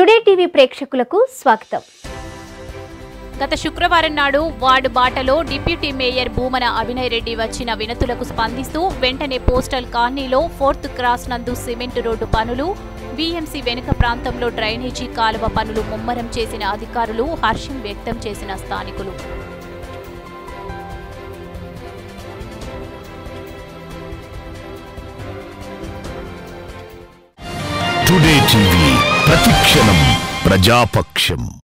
today TV ప్రేక్షకులకు స్వాగతం గత శుక్రవారం నాడు వార్డు బాటలో డిప్యూటీ మేయర్ భూమన అభినయ్ రెడ్డి వచ్చిన వినతులకు స్పందిస్తూ వెంటనే పోస్టల్ కాలనీలో ఫోర్త్ క్రాస్ నందు సిమెంట్ రోడ్డు పనులు బీఎంసీ వెనుక ప్రాంతంలో డ్రైనేజీ కాలువ పనులు ముమ్మరం చేసిన అధికారులు హర్షం వ్యక్తం చేసిన స్థానికులు టుడే టీవీ ప్రతిక్షణం ప్రజాపక్షం